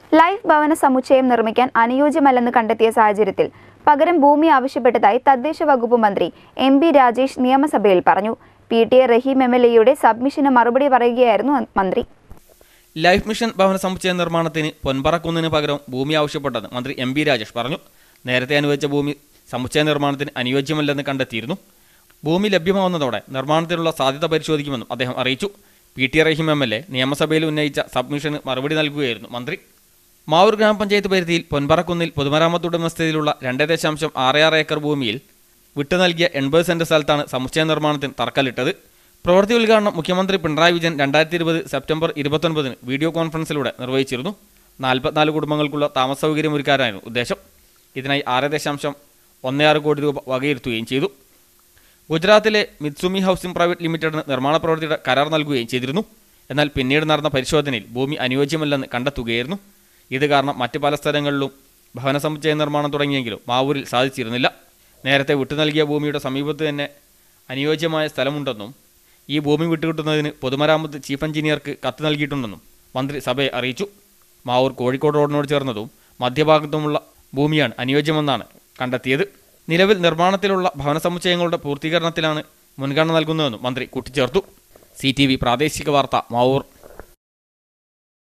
life ഭവന സമുച്ചയം നിർമ്മിക്കാൻ അനുയോജ്യമല്ലെന്ന് കണ്ടെത്തിയ സാഹചര്യത്തിൽ പകരം ഭൂമി ആവശ്യപ്പെട്ടതായി തദ്ദേശ വകുപ്പ് മന്ത്രി എം ബി രാജേഷ് നിയമസഭയിൽ പറഞ്ഞു P T A Rahim M L എയുടെ സബ്മിഷന് മറുപടി പറയുകയായിരുന്നു മന്ത്രി ലൈഫ് മിഷൻ ഭവന സമുച്ചയ നിർമ്മാണത്തിന് പൊൻപറക്കുന്നിന് പകരം ഭൂമി ആവശ്യപ്പെട്ടത് മന്ത്രി എം ബി രാജേഷ് പറഞ്ഞു നേരത്തെ അനുവദിച്ച ഭൂമി സമുച്ചയ നിർമ്മാണത്തിന് അനുയോജ്യമല്ലെന്ന് കണ്ടെത്തിയിരുന്നു ഭൂമി ലഭ്യമാവുന്നതോടെ നിർമ്മാണത്തിനുള്ള സാധ്യത പരിശോധിക്കുമെന്നും അദ്ദേഹം അറിയിച്ചു P T Rahim M L A നിയമസഭയിൽ ഉന്നയിച്ച സബ്മിഷന് മറുപടി നൽകുകയായിരുന്നു മന്ത്രി മാവൂർ ഗ്രാമപഞ്ചായത്ത് പരിധിയിൽ പൊൻപറക്കുന്നിൽ പൊതുമരാമത്ത് ഉടമസ്ഥതയിലുള്ള രണ്ട് ദശാംശം ആറ് ആറ് ഏക്കർ ഭൂമിയിൽ വിട്ടു നൽകിയ എൺപത് സെന്റ് സ്ഥലത്താണ് സമുച്ചയ നിർമ്മാണത്തിന് തറക്കല്ലിട്ടത് പ്രവൃത്തി ഉദ്ഘാടനം മുഖ്യമന്ത്രി പിണറായി വിജയൻ രണ്ടായിരത്തി ഇരുപത് സെപ്റ്റംബർ ഇരുപത്തൊൻപതിന് വീഡിയോ കോൺഫറൻസിലൂടെ നിർവഹിച്ചിരുന്നു നാൽപ്പത്തിനാല് കുടുംബങ്ങൾക്കുള്ള താമസ സൗകര്യമൊരുക്കാനായിരുന്നു ഉദ്ദേശം ഇതിനായി ആറ് ദശാംശം ഒന്ന് ആറ് കോടി രൂപ വകയിരുത്തുകയും ചെയ്തു ഗുജറാത്തിലെ മിത്സുമി ഹൗസിംഗ് പ്രൈവറ്റ് ലിമിറ്റഡിന് നിർമ്മാണ പ്രവൃത്തിയുടെ കരാർ നൽകുകയും ചെയ്തിരുന്നു എന്നാൽ പിന്നീട് നടന്ന പരിശോധനയിൽ ഭൂമി അനുയോജ്യമല്ലെന്ന് കണ്ടെത്തുകയായിരുന്നു ഇത് കാരണം മറ്റ് പല സ്ഥലങ്ങളിലും ഭവന സമുച്ചയ നിർമ്മാണം തുടങ്ങിയെങ്കിലും മാവൂരിൽ സാധിച്ചിരുന്നില്ല നേരത്തെ വിട്ടു നൽകിയ ഭൂമിയുടെ സമീപത്ത് തന്നെ അനുയോജ്യമായ സ്ഥലമുണ്ടെന്നും ഈ ഭൂമി വിട്ടുകിട്ടുന്നതിന് പൊതുമരാമത്ത് ചീഫ് എഞ്ചിനീയർക്ക് കത്ത് നൽകിയിട്ടുണ്ടെന്നും മന്ത്രി സഭയെ അറിയിച്ചു മാവൂർ കോഴിക്കോട് റോഡിനോട് ചേർന്നതും മധ്യഭാഗത്തുമുള്ള ഭൂമിയാണ് അനുയോജ്യമെന്നാണ് കണ്ടെത്തിയത് നിലവിൽ നിർമ്മാണത്തിലുള്ള ഭവന സമുച്ചയങ്ങളുടെ പൂർത്തീകരണത്തിലാണ് മുൻഗണന നൽകുന്നതെന്നും മന്ത്രി കൂട്ടിച്ചേർത്തു സി പ്രാദേശിക വാർത്ത മാവൂർ